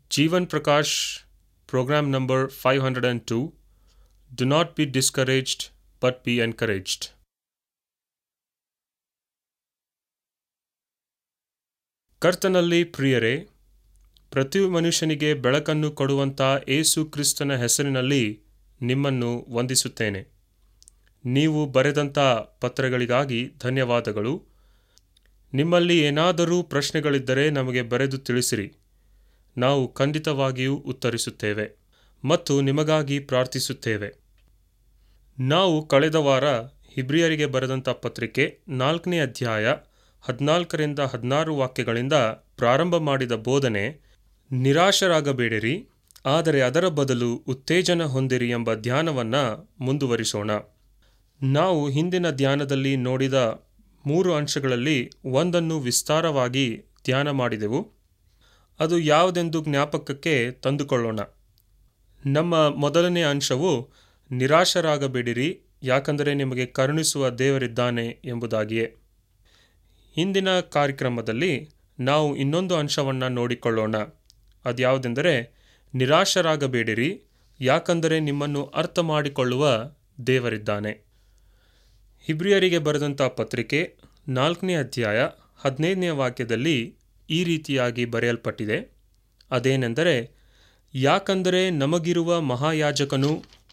Jeevan Prakash, program number 502. Do not be discouraged, but be encouraged. ಕರ್ತನಲ್ಲಿ ಪ್ರಿಯರೇ ಪ್ರತಿ ಮನುಷ್ಯನಿಗೆ ಬೆಳಕನ್ನು ಕೊಡುವಂಥ ಏಸು ಕ್ರಿಸ್ತನ ಹೆಸರಿನಲ್ಲಿ ನಿಮ್ಮನ್ನು ವಂದಿಸುತ್ತೇನೆ ನೀವು ಬರೆದಂಥ ಪತ್ರಗಳಿಗಾಗಿ ಧನ್ಯವಾದಗಳು ನಿಮ್ಮಲ್ಲಿ ಏನಾದರೂ ಪ್ರಶ್ನೆಗಳಿದ್ದರೆ ನಮಗೆ ಬರೆದು ತಿಳಿಸಿರಿ ನಾವು ಖಂಡಿತವಾಗಿಯೂ ಉತ್ತರಿಸುತ್ತೇವೆ ಮತ್ತು ನಿಮಗಾಗಿ ಪ್ರಾರ್ಥಿಸುತ್ತೇವೆ ನಾವು ಕಳೆದ ವಾರ ಹಿಬ್ರಿಯರಿಗೆ ಬರೆದಂಥ ಪತ್ರಿಕೆ ನಾಲ್ಕನೇ ಅಧ್ಯಾಯ ಹದಿನಾಲ್ಕರಿಂದ ಹದಿನಾರು ವಾಕ್ಯಗಳಿಂದ ಪ್ರಾರಂಭ ಮಾಡಿದ ಬೋಧನೆ ನಿರಾಶರಾಗಬೇಡಿರಿ ಆದರೆ ಅದರ ಬದಲು ಉತ್ತೇಜನ ಹೊಂದಿರಿ ಎಂಬ ಧ್ಯಾನವನ್ನು ಮುಂದುವರಿಸೋಣ ನಾವು ಹಿಂದಿನ ಧ್ಯಾನದಲ್ಲಿ ನೋಡಿದ ಮೂರು ಅಂಶಗಳಲ್ಲಿ ಒಂದನ್ನು ವಿಸ್ತಾರವಾಗಿ ಧ್ಯಾನ ಮಾಡಿದೆವು ಅದು ಯಾವುದೆಂದು ಜ್ಞಾಪಕಕ್ಕೆ ತಂದುಕೊಳ್ಳೋಣ ನಮ್ಮ ಮೊದಲನೇ ಅಂಶವು ನಿರಾಶರಾಗಬೇಡಿರಿ ಯಾಕಂದರೆ ನಿಮಗೆ ಕರುಣಿಸುವ ದೇವರಿದ್ದಾನೆ ಎಂಬುದಾಗಿಯೇ ಹಿಂದಿನ ಕಾರ್ಯಕ್ರಮದಲ್ಲಿ ನಾವು ಇನ್ನೊಂದು ಅಂಶವನ್ನು ನೋಡಿಕೊಳ್ಳೋಣ ಅದ್ಯಾವುದೆಂದರೆ ನಿರಾಶರಾಗಬೇಡಿರಿ ಯಾಕಂದರೆ ನಿಮ್ಮನ್ನು ಅರ್ಥ ಮಾಡಿಕೊಳ್ಳುವ ದೇವರಿದ್ದಾನೆ ಹಿಬ್ರಿಯರಿಗೆ ಬರೆದಂಥ ಪತ್ರಿಕೆ ನಾಲ್ಕನೇ ಅಧ್ಯಾಯ ಹದಿನೈದನೇ ವಾಕ್ಯದಲ್ಲಿ ಈ ರೀತಿಯಾಗಿ ಬರೆಯಲ್ಪಟ್ಟಿದೆ ಅದೇನೆಂದರೆ ಯಾಕಂದರೆ ನಮಗಿರುವ ಮಹಾಯಾಜಕನು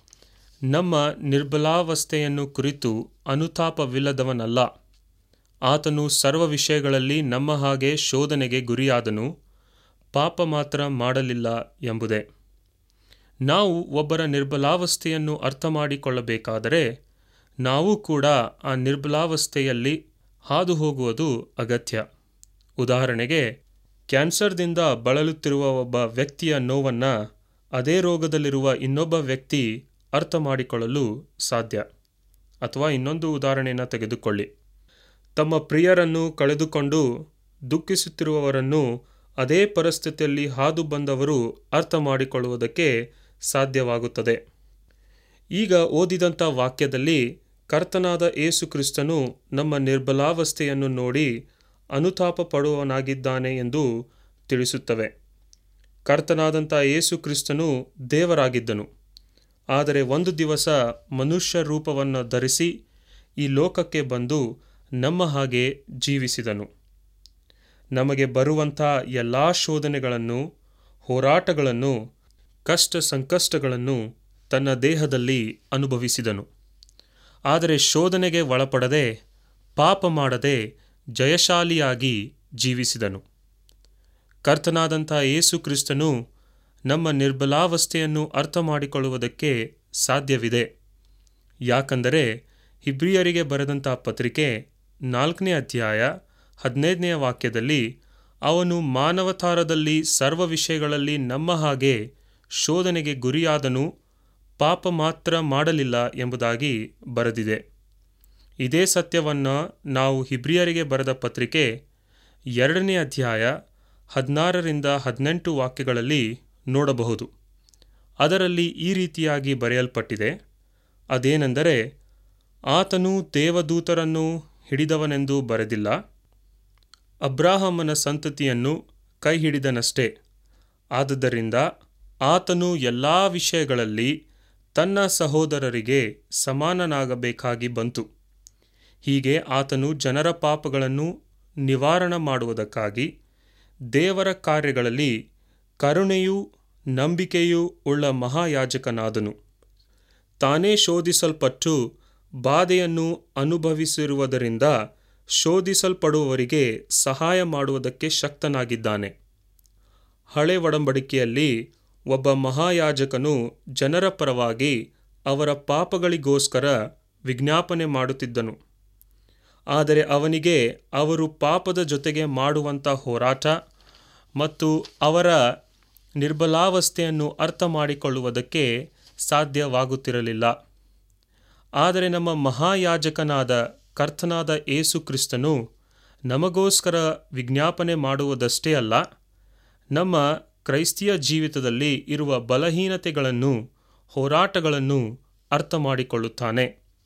ನಮ್ಮ ನಿರ್ಬಲಾವಸ್ಥೆಯನ್ನು ಕುರಿತು ಅನುತಾಪವಿಲ್ಲದವನಲ್ಲ ಆತನು ಸರ್ವ ವಿಷಯಗಳಲ್ಲಿ ನಮ್ಮ ಹಾಗೆ ಶೋಧನೆಗೆ ಗುರಿಯಾದನು ಪಾಪ ಮಾತ್ರ ಮಾಡಲಿಲ್ಲ ಎಂಬುದೇ ನಾವು ಒಬ್ಬರ ನಿರ್ಬಲಾವಸ್ಥೆಯನ್ನು ಅರ್ಥ ಮಾಡಿಕೊಳ್ಳಬೇಕಾದರೆ ನಾವು ಕೂಡ ಆ ನಿರ್ಬಲಾವಸ್ಥೆಯಲ್ಲಿ ಹಾದು ಹೋಗುವುದು ಅಗತ್ಯ ಉದಾಹರಣೆಗೆ ಕ್ಯಾನ್ಸರ್ದಿಂದ ಬಳಲುತ್ತಿರುವ ಒಬ್ಬ ವ್ಯಕ್ತಿಯ ನೋವನ್ನು ಅದೇ ರೋಗದಲ್ಲಿರುವ ಇನ್ನೊಬ್ಬ ವ್ಯಕ್ತಿ ಅರ್ಥ ಮಾಡಿಕೊಳ್ಳಲು ಸಾಧ್ಯ ಅಥವಾ ಇನ್ನೊಂದು ಉದಾಹರಣೆಯನ್ನು ತೆಗೆದುಕೊಳ್ಳಿ ತಮ್ಮ ಪ್ರಿಯರನ್ನು ಕಳೆದುಕೊಂಡು ದುಃಖಿಸುತ್ತಿರುವವರನ್ನು ಅದೇ ಪರಿಸ್ಥಿತಿಯಲ್ಲಿ ಹಾದು ಬಂದವರು ಅರ್ಥ ಮಾಡಿಕೊಳ್ಳುವುದಕ್ಕೆ ಸಾಧ್ಯವಾಗುತ್ತದೆ ಈಗ ಓದಿದಂಥ ವಾಕ್ಯದಲ್ಲಿ ಕರ್ತನಾದ ಏಸು ಕ್ರಿಸ್ತನು ನಮ್ಮ ನಿರ್ಬಲಾವಸ್ಥೆಯನ್ನು ನೋಡಿ ಅನುತಾಪ ಪಡುವವನಾಗಿದ್ದಾನೆ ಎಂದು ತಿಳಿಸುತ್ತವೆ ಕರ್ತನಾದಂಥ ಏಸು ಕ್ರಿಸ್ತನು ದೇವರಾಗಿದ್ದನು ಆದರೆ ಒಂದು ದಿವಸ ಮನುಷ್ಯ ರೂಪವನ್ನು ಧರಿಸಿ ಈ ಲೋಕಕ್ಕೆ ಬಂದು ನಮ್ಮ ಹಾಗೆ ಜೀವಿಸಿದನು ನಮಗೆ ಬರುವಂಥ ಎಲ್ಲ ಶೋಧನೆಗಳನ್ನು ಹೋರಾಟಗಳನ್ನು ಕಷ್ಟ ಸಂಕಷ್ಟಗಳನ್ನು ತನ್ನ ದೇಹದಲ್ಲಿ ಅನುಭವಿಸಿದನು ಆದರೆ ಶೋಧನೆಗೆ ಒಳಪಡದೆ ಪಾಪ ಮಾಡದೆ ಜಯಶಾಲಿಯಾಗಿ ಜೀವಿಸಿದನು ಕರ್ತನಾದಂಥ ಯೇಸು ಕ್ರಿಸ್ತನು ನಮ್ಮ ನಿರ್ಬಲಾವಸ್ಥೆಯನ್ನು ಅರ್ಥ ಮಾಡಿಕೊಳ್ಳುವುದಕ್ಕೆ ಸಾಧ್ಯವಿದೆ ಯಾಕಂದರೆ ಹಿಬ್ರಿಯರಿಗೆ ಬರೆದಂಥ ಪತ್ರಿಕೆ ನಾಲ್ಕನೇ ಅಧ್ಯಾಯ ಹದಿನೈದನೆಯ ವಾಕ್ಯದಲ್ಲಿ ಅವನು ಮಾನವತಾರದಲ್ಲಿ ಸರ್ವ ವಿಷಯಗಳಲ್ಲಿ ನಮ್ಮ ಹಾಗೆ ಶೋಧನೆಗೆ ಗುರಿಯಾದನು ಪಾಪ ಮಾತ್ರ ಮಾಡಲಿಲ್ಲ ಎಂಬುದಾಗಿ ಬರೆದಿದೆ ಇದೇ ಸತ್ಯವನ್ನು ನಾವು ಹಿಬ್ರಿಯರಿಗೆ ಬರೆದ ಪತ್ರಿಕೆ ಎರಡನೇ ಅಧ್ಯಾಯ ಹದಿನಾರರಿಂದ ಹದಿನೆಂಟು ವಾಕ್ಯಗಳಲ್ಲಿ ನೋಡಬಹುದು ಅದರಲ್ಲಿ ಈ ರೀತಿಯಾಗಿ ಬರೆಯಲ್ಪಟ್ಟಿದೆ ಅದೇನೆಂದರೆ ಆತನು ದೇವದೂತರನ್ನು ಹಿಡಿದವನೆಂದು ಬರೆದಿಲ್ಲ ಅಬ್ರಾಹಮನ ಸಂತತಿಯನ್ನು ಕೈ ಹಿಡಿದನಷ್ಟೇ ಆದುದರಿಂದ ಆತನು ಎಲ್ಲ ವಿಷಯಗಳಲ್ಲಿ ತನ್ನ ಸಹೋದರರಿಗೆ ಸಮಾನನಾಗಬೇಕಾಗಿ ಬಂತು ಹೀಗೆ ಆತನು ಜನರ ಪಾಪಗಳನ್ನು ನಿವಾರಣ ಮಾಡುವುದಕ್ಕಾಗಿ ದೇವರ ಕಾರ್ಯಗಳಲ್ಲಿ ಕರುಣೆಯೂ ನಂಬಿಕೆಯೂ ಉಳ್ಳ ಮಹಾಯಾಜಕನಾದನು ತಾನೇ ಶೋಧಿಸಲ್ಪಟ್ಟು ಬಾಧೆಯನ್ನು ಅನುಭವಿಸಿರುವುದರಿಂದ ಶೋಧಿಸಲ್ಪಡುವವರಿಗೆ ಸಹಾಯ ಮಾಡುವುದಕ್ಕೆ ಶಕ್ತನಾಗಿದ್ದಾನೆ ಹಳೆ ಒಡಂಬಡಿಕೆಯಲ್ಲಿ ಒಬ್ಬ ಮಹಾಯಾಜಕನು ಜನರ ಪರವಾಗಿ ಅವರ ಪಾಪಗಳಿಗೋಸ್ಕರ ವಿಜ್ಞಾಪನೆ ಮಾಡುತ್ತಿದ್ದನು ಆದರೆ ಅವನಿಗೆ ಅವರು ಪಾಪದ ಜೊತೆಗೆ ಮಾಡುವಂಥ ಹೋರಾಟ ಮತ್ತು ಅವರ ನಿರ್ಬಲಾವಸ್ಥೆಯನ್ನು ಅರ್ಥ ಮಾಡಿಕೊಳ್ಳುವುದಕ್ಕೆ ಸಾಧ್ಯವಾಗುತ್ತಿರಲಿಲ್ಲ ಆದರೆ ನಮ್ಮ ಮಹಾಯಾಜಕನಾದ ಕರ್ತನಾದ ಏಸು ಕ್ರಿಸ್ತನು ನಮಗೋಸ್ಕರ ವಿಜ್ಞಾಪನೆ ಮಾಡುವುದಷ್ಟೇ ಅಲ್ಲ ನಮ್ಮ ಕ್ರೈಸ್ತಿಯ ಜೀವಿತದಲ್ಲಿ ಇರುವ ಬಲಹೀನತೆಗಳನ್ನು ಹೋರಾಟಗಳನ್ನು ಅರ್ಥ ಮಾಡಿಕೊಳ್ಳುತ್ತಾನೆ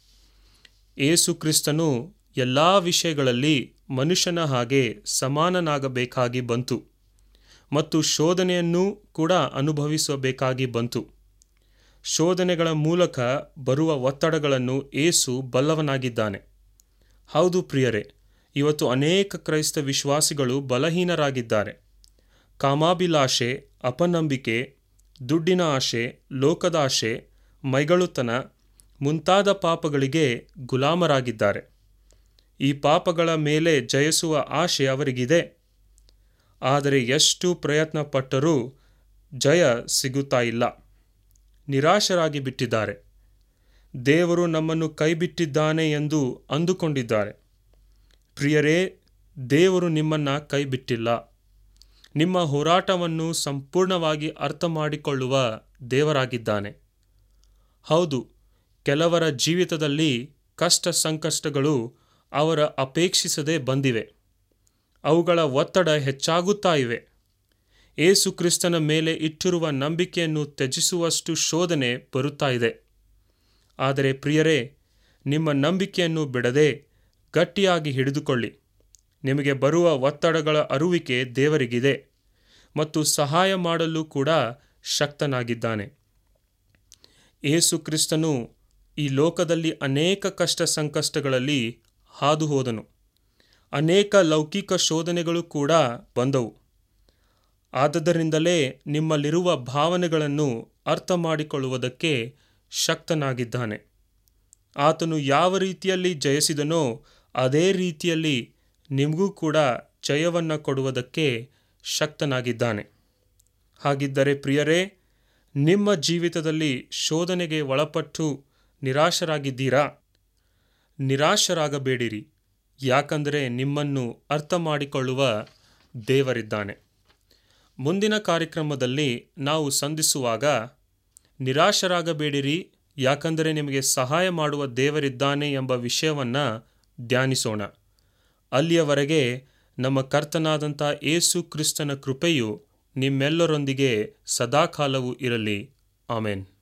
ಏಸು ಕ್ರಿಸ್ತನು ಎಲ್ಲ ವಿಷಯಗಳಲ್ಲಿ ಮನುಷ್ಯನ ಹಾಗೆ ಸಮಾನನಾಗಬೇಕಾಗಿ ಬಂತು ಮತ್ತು ಶೋಧನೆಯನ್ನೂ ಕೂಡ ಅನುಭವಿಸಬೇಕಾಗಿ ಬಂತು ಶೋಧನೆಗಳ ಮೂಲಕ ಬರುವ ಒತ್ತಡಗಳನ್ನು ಏಸು ಬಲ್ಲವನಾಗಿದ್ದಾನೆ ಹೌದು ಪ್ರಿಯರೇ ಇವತ್ತು ಅನೇಕ ಕ್ರೈಸ್ತ ವಿಶ್ವಾಸಿಗಳು ಬಲಹೀನರಾಗಿದ್ದಾರೆ ಕಾಮಾಭಿಲಾಷೆ ಅಪನಂಬಿಕೆ ದುಡ್ಡಿನ ಆಶೆ ಲೋಕದ ಆಶೆ ಮೈಗಳುತನ ಮುಂತಾದ ಪಾಪಗಳಿಗೆ ಗುಲಾಮರಾಗಿದ್ದಾರೆ ಈ ಪಾಪಗಳ ಮೇಲೆ ಜಯಿಸುವ ಆಶೆ ಅವರಿಗಿದೆ ಆದರೆ ಎಷ್ಟು ಪ್ರಯತ್ನ ಪಟ್ಟರೂ ಜಯ ಸಿಗುತ್ತಾ ಇಲ್ಲ ನಿರಾಶರಾಗಿ ಬಿಟ್ಟಿದ್ದಾರೆ ದೇವರು ನಮ್ಮನ್ನು ಕೈಬಿಟ್ಟಿದ್ದಾನೆ ಎಂದು ಅಂದುಕೊಂಡಿದ್ದಾರೆ ಪ್ರಿಯರೇ ದೇವರು ನಿಮ್ಮನ್ನು ಕೈಬಿಟ್ಟಿಲ್ಲ ನಿಮ್ಮ ಹೋರಾಟವನ್ನು ಸಂಪೂರ್ಣವಾಗಿ ಅರ್ಥ ಮಾಡಿಕೊಳ್ಳುವ ದೇವರಾಗಿದ್ದಾನೆ ಹೌದು ಕೆಲವರ ಜೀವಿತದಲ್ಲಿ ಕಷ್ಟ ಸಂಕಷ್ಟಗಳು ಅವರ ಅಪೇಕ್ಷಿಸದೆ ಬಂದಿವೆ ಅವುಗಳ ಒತ್ತಡ ಹೆಚ್ಚಾಗುತ್ತಾ ಇವೆ ಏಸು ಕ್ರಿಸ್ತನ ಮೇಲೆ ಇಟ್ಟಿರುವ ನಂಬಿಕೆಯನ್ನು ತ್ಯಜಿಸುವಷ್ಟು ಶೋಧನೆ ಬರುತ್ತಾ ಇದೆ ಆದರೆ ಪ್ರಿಯರೇ ನಿಮ್ಮ ನಂಬಿಕೆಯನ್ನು ಬಿಡದೆ ಗಟ್ಟಿಯಾಗಿ ಹಿಡಿದುಕೊಳ್ಳಿ ನಿಮಗೆ ಬರುವ ಒತ್ತಡಗಳ ಅರುವಿಕೆ ದೇವರಿಗಿದೆ ಮತ್ತು ಸಹಾಯ ಮಾಡಲು ಕೂಡ ಶಕ್ತನಾಗಿದ್ದಾನೆ ಏಸು ಕ್ರಿಸ್ತನು ಈ ಲೋಕದಲ್ಲಿ ಅನೇಕ ಕಷ್ಟ ಸಂಕಷ್ಟಗಳಲ್ಲಿ ಹಾದು ಹೋದನು ಅನೇಕ ಲೌಕಿಕ ಶೋಧನೆಗಳು ಕೂಡ ಬಂದವು ಆದದರಿಂದಲೇ ನಿಮ್ಮಲ್ಲಿರುವ ಭಾವನೆಗಳನ್ನು ಅರ್ಥ ಮಾಡಿಕೊಳ್ಳುವುದಕ್ಕೆ ಶಕ್ತನಾಗಿದ್ದಾನೆ ಆತನು ಯಾವ ರೀತಿಯಲ್ಲಿ ಜಯಿಸಿದನೋ ಅದೇ ರೀತಿಯಲ್ಲಿ ನಿಮಗೂ ಕೂಡ ಜಯವನ್ನು ಕೊಡುವುದಕ್ಕೆ ಶಕ್ತನಾಗಿದ್ದಾನೆ ಹಾಗಿದ್ದರೆ ಪ್ರಿಯರೇ ನಿಮ್ಮ ಜೀವಿತದಲ್ಲಿ ಶೋಧನೆಗೆ ಒಳಪಟ್ಟು ನಿರಾಶರಾಗಿದ್ದೀರಾ ನಿರಾಶರಾಗಬೇಡಿರಿ ಯಾಕಂದರೆ ನಿಮ್ಮನ್ನು ಅರ್ಥ ಮಾಡಿಕೊಳ್ಳುವ ದೇವರಿದ್ದಾನೆ ಮುಂದಿನ ಕಾರ್ಯಕ್ರಮದಲ್ಲಿ ನಾವು ಸಂಧಿಸುವಾಗ ನಿರಾಶರಾಗಬೇಡಿರಿ ಯಾಕಂದರೆ ನಿಮಗೆ ಸಹಾಯ ಮಾಡುವ ದೇವರಿದ್ದಾನೆ ಎಂಬ ವಿಷಯವನ್ನು ಧ್ಯಾನಿಸೋಣ ಅಲ್ಲಿಯವರೆಗೆ ನಮ್ಮ ಕರ್ತನಾದಂಥ ಏಸು ಕ್ರಿಸ್ತನ ಕೃಪೆಯು ನಿಮ್ಮೆಲ್ಲರೊಂದಿಗೆ ಸದಾಕಾಲವೂ ಇರಲಿ ಆಮೇನ್